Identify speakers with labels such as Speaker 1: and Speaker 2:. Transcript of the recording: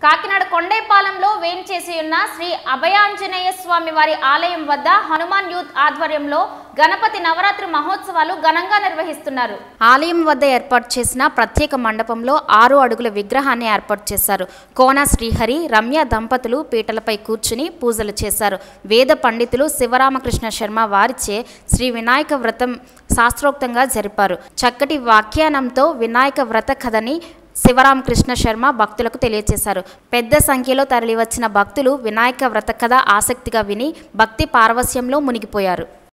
Speaker 1: కాకినాడ కొండేపాలెంలో వేంచేసి ఉన్న శ్రీ అభయాంజనేయ స్వామి వారి ఆలయం వద్ద హనుమాన్ యూత్ ఆధ్వర్యంలో గణపతి నవరాత్రి మహోత్సవాలు ఘనంగా నిర్వహిస్తున్నారు ఆలయం వద్ద ఏర్పాటు చేసిన ప్రత్యేక మండపంలో ఆరు అడుగుల విగ్రహాన్ని ఏర్పాటు చేశారు కోన శ్రీహరి రమ్య దంపతులు పీటలపై కూర్చుని పూజలు చేశారు వేద పండితులు శివరామకృష్ణ శర్మ వారిచే శ్రీ వినాయక వ్రతం శాస్త్రోక్తంగా జరిపారు చక్కటి వ్యాఖ్యానంతో వినాయక వ్రత కథని శివరామకృష్ణ శర్మ భక్తులకు తెలియజేశారు పెద్ద సంఖ్యలో తరలివచ్చిన భక్తులు వినాయక వ్రత కథ ఆసక్తిగా విని భక్తి పారవస్యంలో మునిగిపోయారు